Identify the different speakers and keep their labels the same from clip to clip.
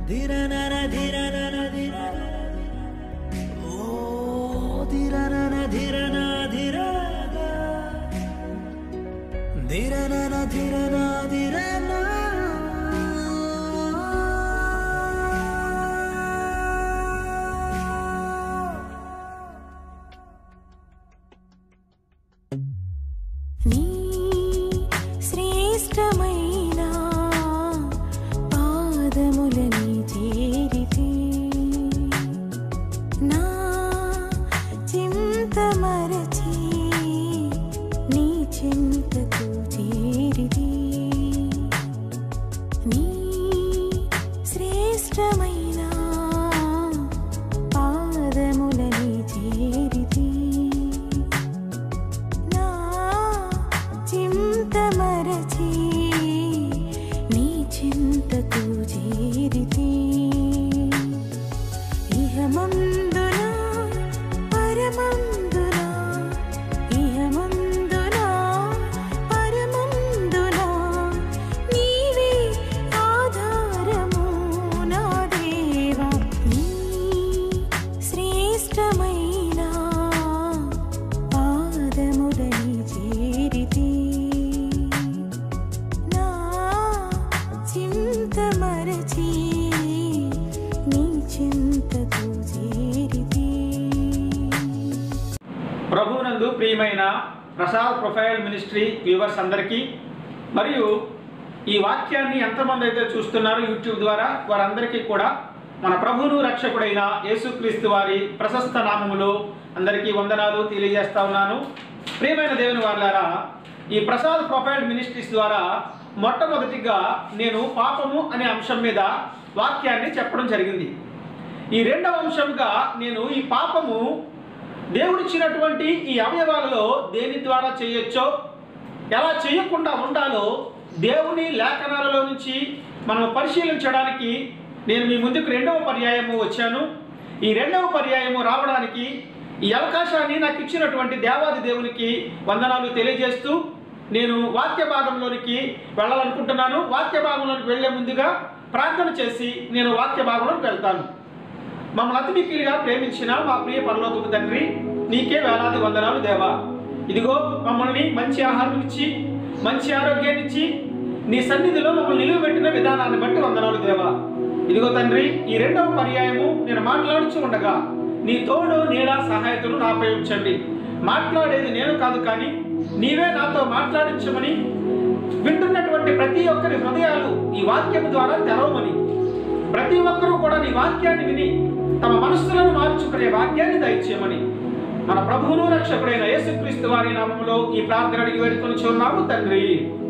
Speaker 1: ధిరనన ధిరనన ధిరన ఓ ధిరనన ధిరన ధిరన ధిరనన ధిరన ధిరన
Speaker 2: నీ శ్రేష్టమైన పాదములని చేరితే నా చింత మరచి నీ చింతకు చేరితే నీ శ్రేష్టమైన పాదములని చేరితే నా చింత మరచి నీ చింతకు చేరితే ఇహమందున పరమందున ఇహమందున పరమందున నీవే ఆధారము నా దేవా నీ శ్రేష్టమైన పాదములని చేరితే నా చింత మరచి నీ చింతకు చేరితే
Speaker 3: ప్రభువునందు ప్రియమైన ప్రసాద్ ప్రొఫైల్ మినిస్ట్రీ వ్యూవర్స్ అందరికీ మరియు ఈ వాక్యాన్ని ఎంతమంది అయితే చూస్తున్నారో యూట్యూబ్ ద్వారా వారందరికీ కూడా మన ప్రభువును రక్షకుడైన యేసుక్రీస్తు వారి ప్రశస్త నామములో అందరికీ వందనాలు తెలియజేస్తా ఉన్నాను ప్రియమైన దేవుని వాళ్ళారా ఈ ప్రసాద్ ప్రొఫైల్ మినిస్ట్రీస్ ద్వారా మొట్టమొదటిగా నేను పాపము అనే అంశం మీద వాక్యాన్ని చెప్పడం జరిగింది ఈ రెండవ అంశంగా నేను ఈ పాపము దేవుడిచ్చినటువంటి ఈ అవయవాలలో దేని ద్వారా చేయొచ్చో ఎలా చేయకుండా ఉండాలో దేవుని లేఖనాలలో నుంచి మనం పరిశీలించడానికి నేను మీ ముందుకు రెండవ పర్యాయము వచ్చాను ఈ రెండవ పర్యాయము రావడానికి ఈ అవకాశాన్ని నాకు ఇచ్చినటువంటి దేవాది దేవునికి వందనాలు తెలియజేస్తూ నేను వాక్య భాగంలోనికి వెళ్ళాలనుకుంటున్నాను వాక్య భాగంలోనికి వెళ్లే ముందుగా ప్రార్థన చేసి నేను వాక్య భాగంలోకి వెళ్తాను మమ్మల్ని అతి మిక్కిలిగా ప్రేమించిన మా ప్రియ పరలోకపు తండ్రి నీకే వేలాది వందనాలు దేవా ఇదిగో మమ్మల్ని మంచి ఆహారం ఇచ్చి మంచి ఆరోగ్యాన్ని ఇచ్చి నీ సన్నిధిలో మమ్మల్ని నిలువ పెట్టిన విధానాన్ని బట్టి వందనాలు దేవా ఇదిగో తండ్రి ఈ రెండవ పర్యాయము నేను మాట్లాడుచు ఉండగా నీ తోడు నీడ సహాయతను నాపై ఉంచండి మాట్లాడేది నేను కాదు కానీ నీవే నాతో మాట్లాడించమని వింటున్నటువంటి ప్రతి ఒక్కరి హృదయాలు ఈ వాక్యం ద్వారా తెరవమని ప్రతి ఒక్కరూ కూడా నీ వాక్యాన్ని విని తమ మనస్సులను మార్చుకునే వాక్యాన్ని దయచేయమని మన ప్రభువును రక్షకుడైన యేసుక్రీస్తు వారి నామములో ఈ ప్రార్థన అడిగి వేడుకొని చూన్నాము తండ్రి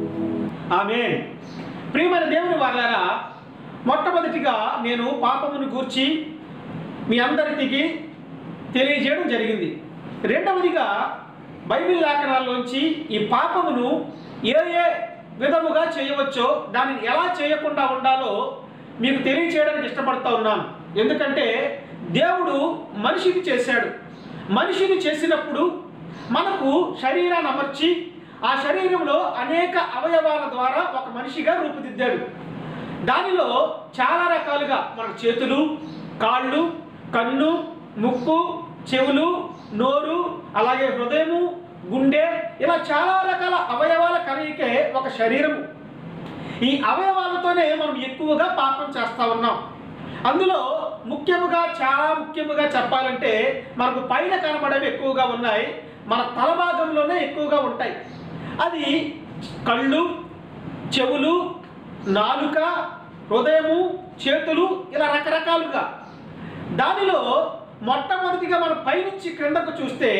Speaker 3: ఆమె ప్రియమైన దేవుని వాళ్ళారా మొట్టమొదటిగా నేను పాపమును గూర్చి మీ అందరికీ తెలియజేయడం జరిగింది రెండవదిగా బైబిల్ లేఖనాల్లోంచి ఈ పాపమును ఏ ఏ విధముగా చేయవచ్చో దానిని ఎలా చేయకుండా ఉండాలో మీకు తెలియచేయడానికి ఇష్టపడుతూ ఉన్నాను ఎందుకంటే దేవుడు మనిషిని చేశాడు మనిషిని చేసినప్పుడు మనకు శరీరాన్ని అమర్చి ఆ శరీరంలో అనేక అవయవాల ద్వారా ఒక మనిషిగా రూపుదిద్దాడు దానిలో చాలా రకాలుగా మన చేతులు కాళ్ళు కన్ను ముక్కు చెవులు నోరు అలాగే హృదయము గుండె ఇలా చాలా రకాల అవయవాల కలయికే ఒక శరీరము ఈ అవయవాలతోనే మనం ఎక్కువగా పాపం చేస్తా ఉన్నాం అందులో ముఖ్యముగా చాలా ముఖ్యముగా చెప్పాలంటే మనకు పైన కనబడేవి ఎక్కువగా ఉన్నాయి మన తల భాగంలోనే ఎక్కువగా ఉంటాయి అది కళ్ళు చెవులు నాలుక హృదయము చేతులు ఇలా రకరకాలుగా దానిలో మొట్టమొదటిగా మనం పైనుంచి క్రిందకు చూస్తే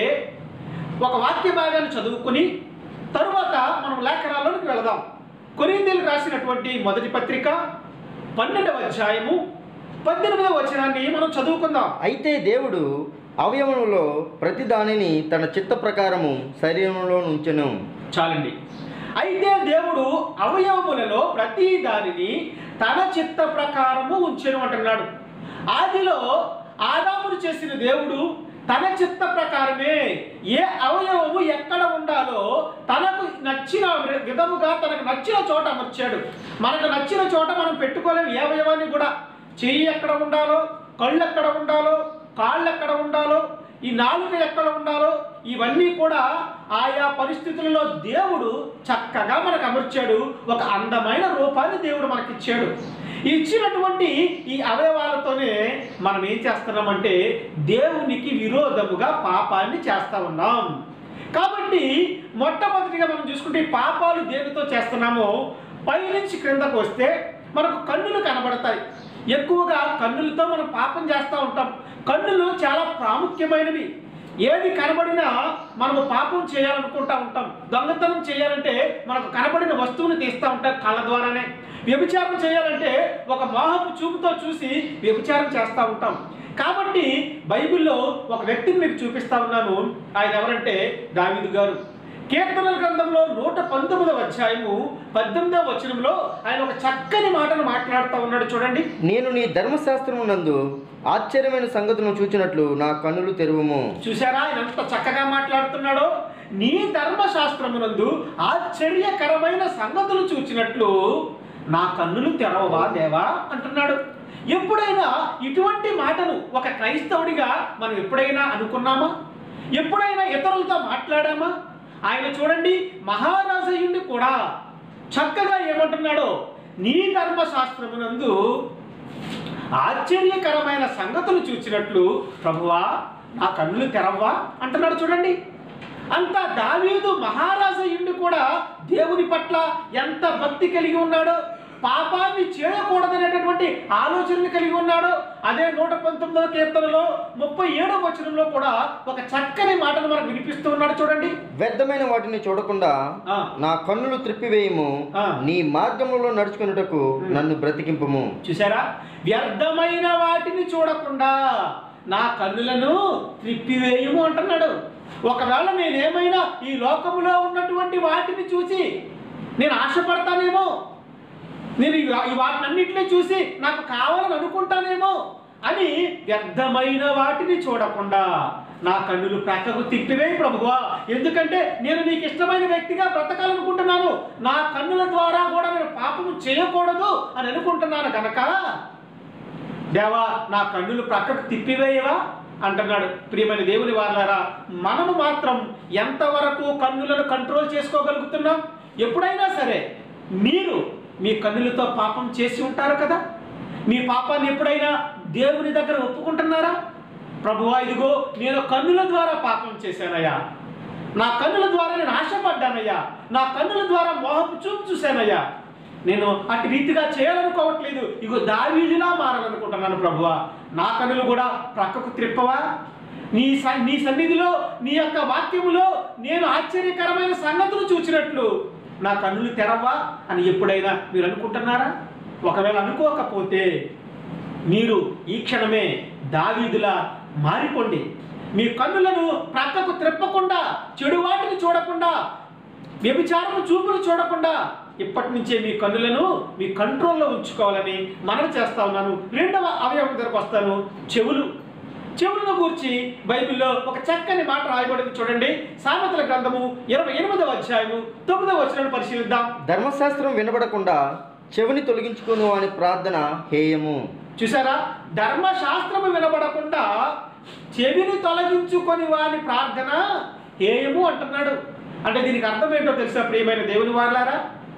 Speaker 3: ఒక వాక్య భాగాన్ని చదువుకుని తరువాత మనం లేఖనాల్లోకి వెళదాం కొరిందీలు రాసినటువంటి మొదటి పత్రిక పన్నెండవ అధ్యాయము పద్దెనిమిదవ వచనాన్ని మనం చదువుకుందాం
Speaker 4: అయితే దేవుడు అవయవములో ప్రతి దానిని తన చిత్త ప్రకారము శరీరంలో ఉంచెను
Speaker 3: చాలండి అయితే దేవుడు అవయవములలో ప్రతి దానిని తన చిత్త ప్రకారము ఉంచెను అంటున్నాడు ఆదిలో ఆదామును చేసిన దేవుడు తన చిత్త ప్రకారమే ఏ అవయవము ఎక్కడ ఉండాలో తనకు నచ్చిన విధముగా తనకు నచ్చిన చోట అమర్చాడు మనకు నచ్చిన చోట మనం పెట్టుకోలేము ఏ అవయవాన్ని కూడా చెయ్యి ఎక్కడ ఉండాలో కళ్ళు ఎక్కడ ఉండాలో కాళ్ళు ఎక్కడ ఉండాలో ఈ నాలుక ఎక్కడ ఉండాలో ఇవన్నీ కూడా ఆయా పరిస్థితులలో దేవుడు చక్కగా మనకు అమర్చాడు ఒక అందమైన రూపాన్ని దేవుడు మనకిచ్చాడు ఇచ్చినటువంటి ఈ అవయవాలతోనే మనం ఏం చేస్తున్నామంటే దేవునికి విరోధముగా పాపాన్ని చేస్తా ఉన్నాం కాబట్టి మొట్టమొదటిగా మనం చూసుకుంటే ఈ పాపాలు దేనితో చేస్తున్నామో పైనుంచి క్రిందకు వస్తే మనకు కన్నులు కనబడతాయి ఎక్కువగా కన్నులతో మనం పాపం చేస్తూ ఉంటాం కన్నులు చాలా ప్రాముఖ్యమైనవి ఏది కనబడినా మనము పాపం చేయాలనుకుంటా ఉంటాం దొంగతనం చేయాలంటే మనకు కనబడిన వస్తువుని తీస్తూ ఉంటాం కళ్ళ ద్వారానే వ్యభిచారం చేయాలంటే ఒక మోహపు చూపుతో చూసి వ్యభిచారం చేస్తూ ఉంటాం కాబట్టి బైబిల్లో ఒక వ్యక్తిని మీకు చూపిస్తా ఉన్నాను ఆయన ఎవరంటే దావీదు గారు కీర్తనల గ్రంథంలో నూట పంతొమ్మిదవ అధ్యాయము పద్దెనిమిదవ వచనంలో ఆయన ఒక చక్కని మాటను మాట్లాడుతూ ఉన్నాడు చూడండి
Speaker 4: నేను నీ ధర్మశాస్త్రము నందు ఆశ్చర్యమైన సంగతులను చూచినట్లు నా కన్నులు తెరువుము
Speaker 3: చూసారా ఆయన ఎంత చక్కగా మాట్లాడుతున్నాడో నీ ధర్మశాస్త్రమునందు ఆశ్చర్యకరమైన సంగతులు చూచినట్లు నా కన్నులు తెరవవా దేవా అంటున్నాడు ఎప్పుడైనా ఇటువంటి మాటను ఒక క్రైస్తవుడిగా మనం ఎప్పుడైనా అనుకున్నామా ఎప్పుడైనా ఇతరులతో మాట్లాడామా ఆయన చూడండి మహారాజయ్యుండి కూడా చక్కగా ఏమంటున్నాడో నీ ధర్మశాస్త్రమునందు ఆశ్చర్యకరమైన సంగతులు చూచినట్లు ప్రభువా నా కన్నులు తెరవ్వా అంటున్నాడు చూడండి అంత దావీదు మహారాజయ్యుండి కూడా దేవుని పట్ల ఎంత భక్తి కలిగి ఉన్నాడో పాపాన్ని చేయకూడదనేటటువంటి ఆలోచనలు కలిగి ఉన్నాడు అదే నూట పంతొమ్మిదవ కీర్తనలో ముప్పై ఏడవ వచనంలో కూడా ఒక చక్కని మాటను మనకు వినిపిస్తూ ఉన్నాడు చూడండి
Speaker 4: వ్యర్థమైన వాటిని చూడకుండా
Speaker 3: ఆ.
Speaker 4: నా కన్నులు త్రిప్పివేయము
Speaker 3: ఆ.
Speaker 4: నీ మార్గములో నడుచుకున్నటకు నన్ను బ్రతికింపుము
Speaker 3: చూసారా వ్యర్థమైన వాటిని చూడకుండా నా కన్నులను త్రిప్పివేయము అంటున్నాడు ఒకవేళ నేనేమైనా ఈ లోకములో ఉన్నటువంటి వాటిని చూసి నేను ఆశపడతానేమో నేను ఈ వా- ఈ వాటినన్నింటినీ చూసి నాకు కావాలని అనుకుంటానేమో అని వ్యర్థమైన వాటిని చూడకుండా నా కన్నులు ప్రక్కకు తిప్పివేయి ప్రభువా ఎందుకంటే నేను నీకు ఇష్టమైన వ్యక్తిగా బ్రతకాలనుకుంటున్నాను నా కన్నుల ద్వారా కూడా నేను పాపము చేయకూడదు అని అనుకుంటున్నాను కనుక దేవా నా కన్నులు ప్రక్కకు తిప్పివేయవా అంటున్నాడు ప్రియమైన దేవుని వాళ్ళారా మనము మాత్రం ఎంతవరకు కన్నులను కంట్రోల్ చేసుకోగలుగుతున్నాం ఎప్పుడైనా సరే మీరు మీ కన్నులతో పాపం చేసి ఉంటారు కదా మీ పాపాన్ని ఎప్పుడైనా దేవుని దగ్గర ఒప్పుకుంటున్నారా ప్రభువా ఇదిగో నేను కన్నుల ద్వారా పాపం చేశానయ్యా నా కన్నుల ద్వారా నేను ఆశపడ్డానయ్యా నా కన్నుల ద్వారా మోహపు చూపు చూశానయ్యా నేను అటు రీతిగా చేయాలనుకోవట్లేదు ఇగో దావీదిలా మారాలనుకుంటున్నాను ప్రభువా నా కన్నులు కూడా ప్రక్కకు త్రిప్పవా నీ స నీ సన్నిధిలో నీ యొక్క వాక్యములో నేను ఆశ్చర్యకరమైన సంగతులు చూచినట్లు నా కన్నులు తెరవ్వా అని ఎప్పుడైనా మీరు అనుకుంటున్నారా ఒకవేళ అనుకోకపోతే మీరు ఈ క్షణమే దావీదులా మారిపోండి మీ కన్నులను ప్రక్కకు త్రిప్పకుండా చెడు వాటిని చూడకుండా వ్యభిచారము చూపులు చూడకుండా ఇప్పటి నుంచే మీ కన్నులను మీ కంట్రోల్లో ఉంచుకోవాలని మనం చేస్తా ఉన్నాను రెండవ అవయవం దగ్గరకు వస్తాను చెవులు చెవులను గూర్చి బైబిల్లో ఒక చక్కని మాట రాయబడింది చూడండి సామెతల గ్రంథము ఇరవై ఎనిమిదవ అధ్యాయము తొమ్మిదవ వచనాన్ని పరిశీలిద్దాం
Speaker 4: ధర్మశాస్త్రం వినబడకుండా చెవిని తొలగించుకును అని ప్రార్థన హేయము
Speaker 3: చూసారా ధర్మశాస్త్రము వినబడకుండా చెవిని తొలగించుకొని వాని ప్రార్థన హేయము అంటున్నాడు అంటే దీనికి అర్థం ఏంటో తెలుసా ప్రియమైన దేవుని వాళ్ళారా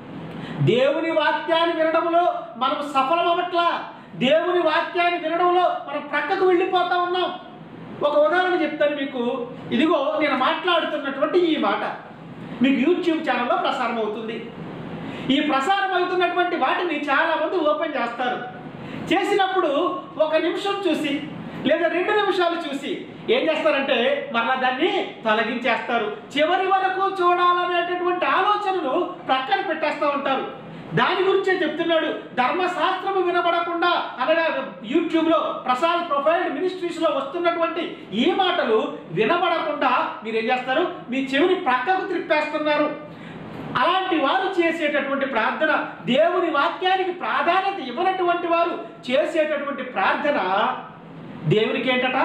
Speaker 3: దేవుని వాక్యాన్ని వినడంలో మనం సఫలం అవ్వట్లా దేవుని వాక్యాన్ని వినడంలో మనం ప్రక్కకు వెళ్ళిపోతా ఉన్నాం ఒక ఉదాహరణ చెప్తాను మీకు ఇదిగో నేను మాట్లాడుతున్నటువంటి ఈ మాట మీకు యూట్యూబ్ ఛానల్లో ప్రసారం అవుతుంది ఈ ప్రసారం అవుతున్నటువంటి వాటిని చాలా మంది ఓపెన్ చేస్తారు చేసినప్పుడు ఒక నిమిషం చూసి లేదా రెండు నిమిషాలు చూసి ఏం చేస్తారంటే మరలా దాన్ని తొలగించేస్తారు చివరి వరకు చూడాలనేటటువంటి ఆలోచనను ప్రక్కన పెట్టేస్తూ ఉంటారు దాని గురించే చెప్తున్నాడు ధర్మశాస్త్రము వినబడకుండా అనగా యూట్యూబ్లో ప్రసాద్ ప్రొఫైల్ మినిస్ట్రీస్లో వస్తున్నటువంటి ఈ మాటలు వినబడకుండా మీరు ఏం చేస్తారు మీ చెవిని ప్రక్కకు త్రిప్పేస్తున్నారు అలాంటి వారు చేసేటటువంటి ప్రార్థన దేవుని వాక్యానికి ప్రాధాన్యత ఇవ్వనటువంటి వారు చేసేటటువంటి ప్రార్థన దేవునికి ఏంటట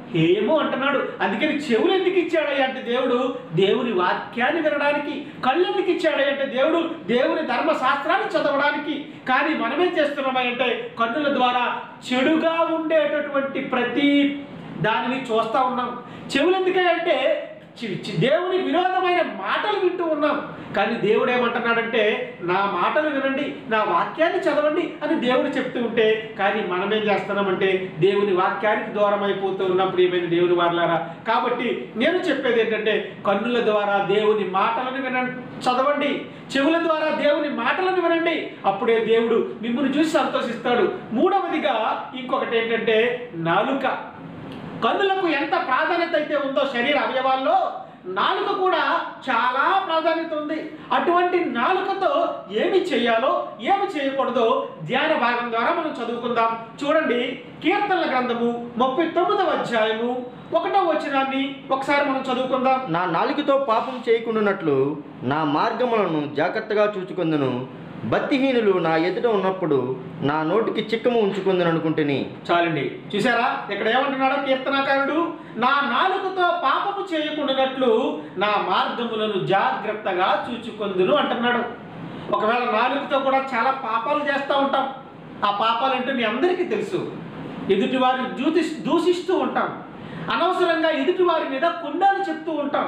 Speaker 3: హేయము అంటున్నాడు అందుకని చెవులు ఎందుకు ఇచ్చాడయ్య అంటే దేవుడు దేవుని వాక్యాన్ని వినడానికి కళ్ళు ఎందుకు ఇచ్చాడయ్య అంటే దేవుడు దేవుని ధర్మశాస్త్రాన్ని చదవడానికి కానీ మనమేం చేస్తున్నామా అంటే కన్నుల ద్వారా చెడుగా ఉండేటటువంటి ప్రతి దానిని చూస్తూ ఉన్నాం చెవులు ఎందుకంటే చి- చి- దేవుని విరోధమైన మాటలు వింటూ ఉన్నాం కానీ దేవుడు ఏమంటున్నాడంటే నా మాటలు వినండి నా వాక్యాన్ని చదవండి అని దేవుడు చెప్తూ ఉంటే కానీ మనం ఏం చేస్తున్నామంటే దేవుని వాక్యానికి దూరం అయిపోతూ ఉన్నాం ప్రియమైన దేవుని వారలారా కాబట్టి నేను చెప్పేది ఏంటంటే కన్నుల ద్వారా దేవుని మాటలను వినండి చదవండి చెవుల ద్వారా దేవుని మాటలను వినండి అప్పుడే దేవుడు మిమ్మల్ని చూసి సంతోషిస్తాడు మూడవదిగా ఇంకొకటి ఏంటంటే నాలుక కన్నులకు ఎంత ప్రాధాన్యత అయితే ఉందో శరీర అవయవాల్లో నాలుక కూడా చాలా ప్రాధాన్యత ఉంది అటువంటి నాలుకతో ఏమి చేయాలో ఏమి చేయకూడదో ధ్యాన భాగం ద్వారా మనం చదువుకుందాం చూడండి కీర్తనల గ్రంథము ముప్పై తొమ్మిదవ అధ్యాయము ఒకటో వచనాన్ని ఒకసారి మనం చదువుకుందాం
Speaker 4: నా నాలుకతో పాపం చేయకుండానట్లు నా మార్గములను జాగ్రత్తగా చూచుకుందును భక్తిహీనులు నా ఎదుట ఉన్నప్పుడు నా నోటికి చిక్కము ఉంచుకుందని అనుకుంటుని
Speaker 3: చాలండి చూసారా ఇక్కడ ఏమంటున్నాడో కీర్తనాకారుడు నా నాలుకతో పాపము చేయకుండానట్లు నా మార్గములను జాగ్రత్తగా చూచుకొందును అంటున్నాడు ఒకవేళ నాలుకతో కూడా చాలా పాపాలు చేస్తూ ఉంటాం ఆ పాపాలు ఏంటో మీ అందరికీ తెలుసు ఎదుటివారిని దూతి దూషిస్తూ ఉంటాం అనవసరంగా ఎదుటివారి మీద కుండాలు చెప్తూ ఉంటాం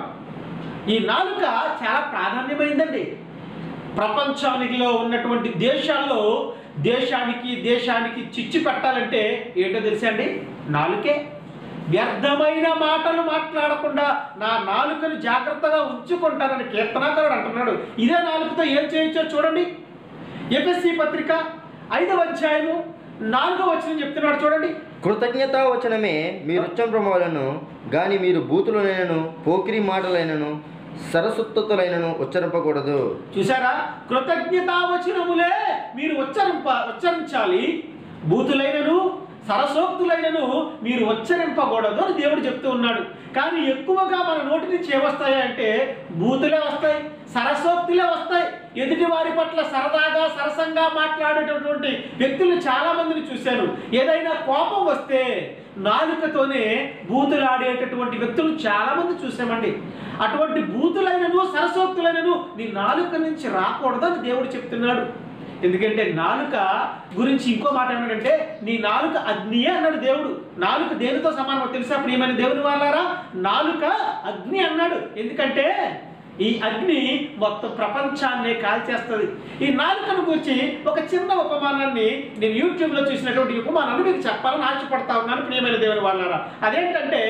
Speaker 3: ఈ నాలుక చాలా ప్రాధాన్యమైందండి ప్రపంచానికిలో ఉన్నటువంటి దేశాల్లో దేశానికి దేశానికి చిచ్చు పెట్టాలంటే ఏంటో తెలుసా అండి నాలుకే వ్యర్థమైన మాటలు మాట్లాడకుండా నా నాలుకను జాగ్రత్తగా ఉంచుకుంటానని కీర్తనాకారుడు అంటున్నాడు ఇదే నాలుకతో ఏం చేయొచ్చో చూడండి ఎఫ్ఎస్సి పత్రిక ఐదవ అధ్యాయము నాలుగో వచ్చిన చెప్తున్నాడు చూడండి
Speaker 4: కృతజ్ఞతా వచనమే మీ రుచ్చం ప్రమాలను గాని మీరు బూతులైనను పోకిరి మాటలైనను సరస్వత్తులైనను ఉచ్చరింపకూడదు
Speaker 3: చూసారా కృతజ్ఞతావచనములే మీరు ఉచ్చరింప ఉచ్చరించాలి బూతులైనను సరసోక్తులైనను మీరు ఉచ్చరింపకూడదు అని దేవుడు చెప్తూ ఉన్నాడు కానీ ఎక్కువగా మన నోటి నుంచి ఏమొస్తాయి అంటే బూతులే వస్తాయి సరసోక్తులే వస్తాయి ఎదుటి వారి పట్ల సరదాగా సరసంగా మాట్లాడేటటువంటి వ్యక్తులు చాలా మందిని చూశాను ఏదైనా కోపం వస్తే నాలుకతోనే బూతులాడేటటువంటి వ్యక్తులు చాలా మంది చూసామండి అటువంటి బూతులైనను సరసోక్తులైనను నీ నాలుక నుంచి రాకూడదు అని దేవుడు చెప్తున్నాడు ఎందుకంటే నాలుక గురించి ఇంకో మాట ఏమన్నాడంటే నీ నాలుక అగ్నియే అన్నాడు దేవుడు నాలుక దేనితో సమానం తెలుసా ప్రియమైన దేవుని వాళ్ళారా నాలుక అగ్ని అన్నాడు ఎందుకంటే ఈ అగ్ని మొత్తం ప్రపంచాన్నే కాల్చేస్తుంది ఈ నాలుకను గురించి ఒక చిన్న ఉపమానాన్ని నేను యూట్యూబ్లో చూసినటువంటి ఈ ఉపమానాన్ని మీకు చెప్పాలని ఆశపడతా ఉన్నాను ప్రియమైన దేవుని వాళ్ళారా అదేంటంటే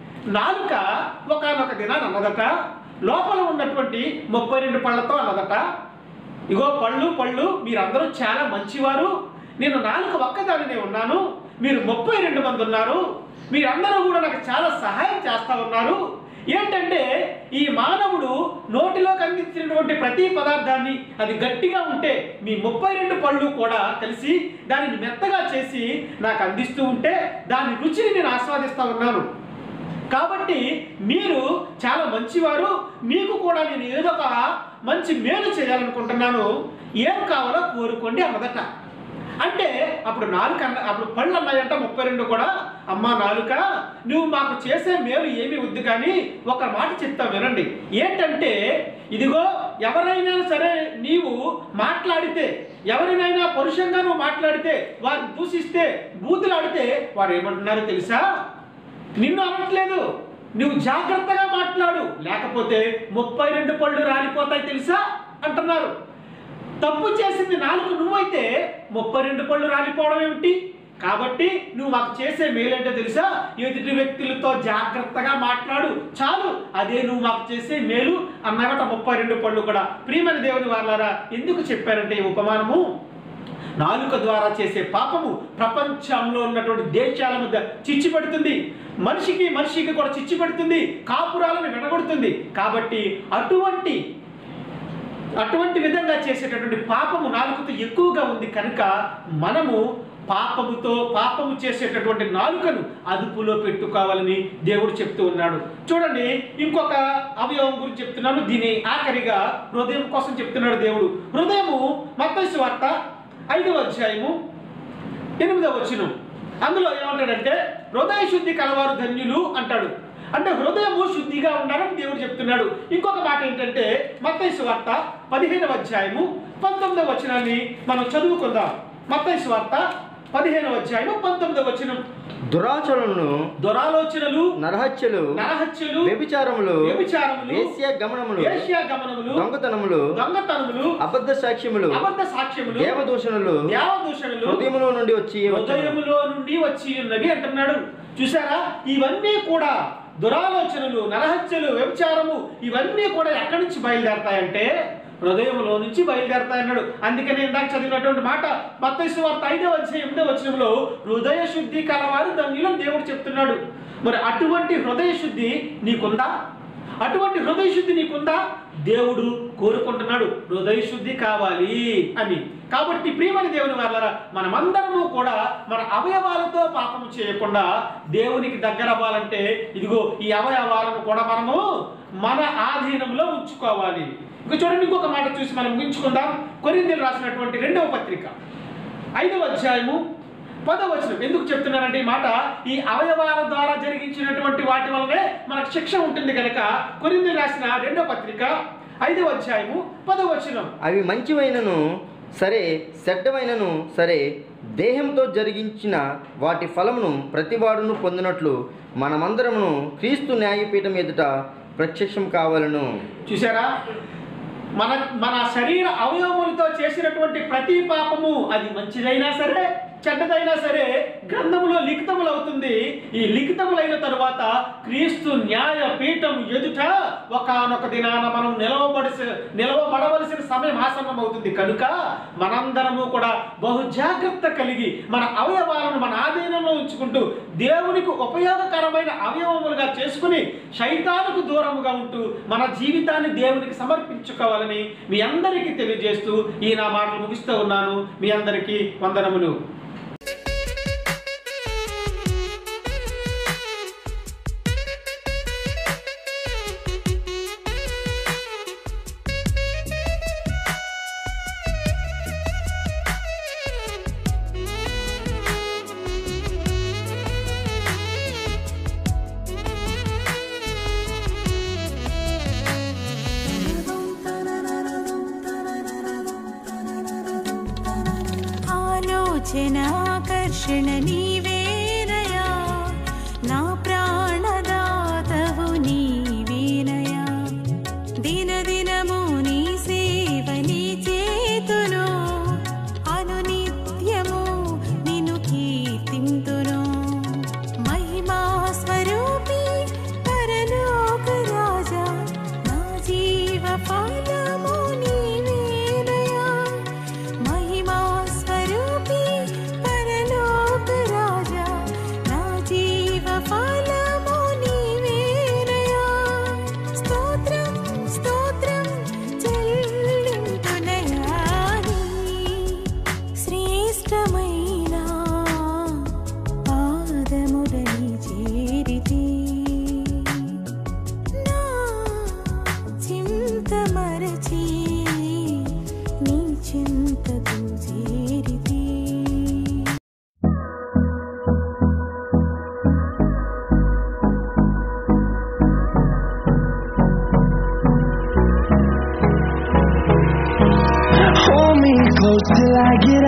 Speaker 3: నాలుక ఒకనొక దినాన్ని అన్నదట లోపల ఉన్నటువంటి ముప్పై రెండు పళ్ళతో అన్నదట ఇగో పళ్ళు పళ్ళు మీరందరూ చాలా మంచివారు నేను నాలుగు ఒక్కదానినే ఉన్నాను మీరు ముప్పై రెండు మంది ఉన్నారు మీరందరూ కూడా నాకు చాలా సహాయం చేస్తా ఉన్నారు ఏంటంటే ఈ మానవుడు నోటిలోకి అందించినటువంటి ప్రతి పదార్థాన్ని అది గట్టిగా ఉంటే మీ ముప్పై రెండు పళ్ళు కూడా కలిసి దానిని మెత్తగా చేసి నాకు అందిస్తూ ఉంటే దాని రుచిని నేను ఆస్వాదిస్తా ఉన్నాను కాబట్టి మీరు చాలా మంచివారు మీకు కూడా నేను ఏదో ఒక మంచి మేలు చేయాలనుకుంటున్నాను ఏం కావాలో కోరుకోండి అన్నదట అంటే అప్పుడు నాలుక అన్న అప్పుడు పళ్ళు అన్నాయంట ముప్పై రెండు కూడా అమ్మా నాలుక నువ్వు మాకు చేసే మేలు ఏమీ వద్దు కానీ ఒక మాట చెప్తా వినండి ఏంటంటే ఇదిగో ఎవరైనా సరే నీవు మాట్లాడితే ఎవరినైనా పరుషంగా నువ్వు మాట్లాడితే వారిని దూషిస్తే బూతులాడితే వారు ఏమంటున్నారో తెలుసా నిన్ను అనట్లేదు నువ్వు జాగ్రత్తగా మాట్లాడు లేకపోతే ముప్పై రెండు పళ్ళు రాలిపోతాయి తెలుసా అంటున్నారు తప్పు చేసింది నాలుగు నువ్వైతే ముప్పై రెండు పళ్ళు రాలిపోవడం ఏమిటి కాబట్టి నువ్వు మాకు చేసే మేలేంటో తెలుసా ఎదుటి వ్యక్తులతో జాగ్రత్తగా మాట్లాడు చాలు అదే నువ్వు మాకు చేసే మేలు అన్నగట ముప్పై రెండు పళ్ళు కూడా ప్రియమైన దేవుని వాళ్ళారా ఎందుకు చెప్పారంటే ఈ ఉపమానము నాలుక ద్వారా చేసే పాపము ప్రపంచంలో ఉన్నటువంటి దేశాల మధ్య చిచ్చు పెడుతుంది మనిషికి మనిషికి కూడా చిచ్చు పెడుతుంది కాపురాలను విడగొడుతుంది కాబట్టి అటువంటి అటువంటి విధంగా చేసేటటువంటి పాపము నాలుకతో ఎక్కువగా ఉంది కనుక మనము పాపముతో పాపము చేసేటటువంటి నాలుకను అదుపులో పెట్టుకోవాలని దేవుడు చెప్తూ ఉన్నాడు చూడండి ఇంకొక అవయవం గురించి చెప్తున్నాను దీని ఆఖరిగా హృదయం కోసం చెప్తున్నాడు దేవుడు హృదయము మత్తయి వార్త ఐదవ అధ్యాయము ఎనిమిదవ వచనం అందులో ఏమంటాడంటే హృదయ శుద్ధి కలవారు ధన్యులు అంటాడు అంటే హృదయము శుద్ధిగా ఉండాలని దేవుడు చెప్తున్నాడు ఇంకొక మాట ఏంటంటే మత్తయి వార్త పదిహేనవ అధ్యాయము పంతొమ్మిదవ వచనాన్ని మనం చదువుకుందాం మత్తయి వార్త పదిహేనవ అధ్యాయము పంతొమ్మిదవ వచనం
Speaker 4: దురాచరణను
Speaker 3: దురాలోచనలు
Speaker 4: నరహత్యలు
Speaker 3: నరహత్యలు
Speaker 4: వ్యభిచారములు
Speaker 3: వ్యభిచారములు
Speaker 4: వేశ్య గమనములు
Speaker 3: ఏషియా గమనములు
Speaker 4: దొంగతనములు
Speaker 3: దొంగతనములు
Speaker 4: అబద్ధ సాక్ష్యములు
Speaker 3: అబద్ధ సాక్ష్యములు
Speaker 4: దేవదూషణలు
Speaker 3: దేవదూషణలు
Speaker 4: హృదయములో నుండి వచ్చి వచ్చును.
Speaker 3: హృదయములో నుండి వచ్చి ఉన్నవి అంటున్నాడు చూసారా ఇవన్నీ కూడా దురాలోచనలు నరహత్యలు వ్యభిచారము ఇవన్నీ కూడా ఎక్కడి నుంచి బయలుదేరతాయంటే హృదయంలో నుంచి బయలుదేరతాయన్నాడు అందుకనే ఇందాక చదివినటువంటి మాట మత్తయి వార్త ఐదవ అధ్యాయం ఎనిమిదవ వచనంలో హృదయ శుద్ధి కలవారు ధన్యులని దేవుడు చెప్తున్నాడు మరి అటువంటి హృదయ శుద్ధి నీకుందా అటువంటి హృదయ శుద్ధి నీకుందా దేవుడు కోరుకుంటున్నాడు హృదయ శుద్ధి కావాలి అని కాబట్టి ప్రియమైన దేవుని వాళ్ళ మనమందరము కూడా మన అవయవాలతో పాపము చేయకుండా దేవునికి దగ్గర అవ్వాలంటే ఇదిగో ఈ అవయవాలను కూడా మనము మన ఆధీనంలో ఉంచుకోవాలి ఇక చూడండి ఇంకొక మాట చూసి మనం ముగించుకుందాం కొరిందీలు రాసినటువంటి రెండవ పత్రిక ఐదవ అధ్యాయము పదవచనం ఎందుకు చెప్తున్నానంటే ఈ మాట ఈ అవయవాల ద్వారా జరిగించినటువంటి వాటి వల్లనే మనకు శిక్ష ఉంటుంది కనుక కొరింది రాసిన రెండో పత్రిక ఐదవ అధ్యాయము పదవచనం
Speaker 4: అవి మంచివైనను సరే చెడ్డమైనను సరే దేహంతో జరిగించిన వాటి ఫలమును ప్రతివాడును పొందినట్లు మనమందరమును క్రీస్తు న్యాయపీఠం ఎదుట ప్రత్యక్షం కావాలను
Speaker 3: చూసారా మన మన శరీర అవయవములతో చేసినటువంటి ప్రతి పాపము అది మంచిదైనా సరే చెడ్డదైనా సరే గ్రంథములో లిఖితములు అవుతుంది ఈ లిఖితములైన తరువాత క్రీస్తు న్యాయ పీఠం ఎదుట ఒకనొక దినాన మనం నిలవబడిసి నిలవబడవలసిన సమయం ఆసన్నం అవుతుంది కనుక మనందరము కూడా బహు జాగ్రత్త కలిగి మన అవయవాలను మన ఆధీనంలో ఉంచుకుంటూ దేవునికి ఉపయోగకరమైన అవయవములుగా చేసుకుని శైతానికి దూరముగా ఉంటూ మన జీవితాన్ని దేవునికి సమర్పించుకోవాలని మీ అందరికీ తెలియజేస్తూ ఈ నా మాటలు ముగిస్తూ ఉన్నాను మీ అందరికీ వందనములు
Speaker 2: ఆలోచన ఆకర్షణ నీవేనయా నా ప్రాణదాతవు నీవేనయా దినదినము నీ సేవ నీ చేతును అనునిత్యము నిన్ను కీర్తింతును మహిమా స్వరూపి పరలోక రాజా నా జీవ ఫలము నీవేనయా మహిమా స్వరూపి పరలోక రాజా నా జీవ ఫలము నీవేనయా స్తోత్రం స్తోత్రం చెల్లింతునయా నీ శ్రేష్టమైన పాదములని చేరితి నా చింత మరచి నీ చింతకు చేరితి
Speaker 1: Hold me close till I get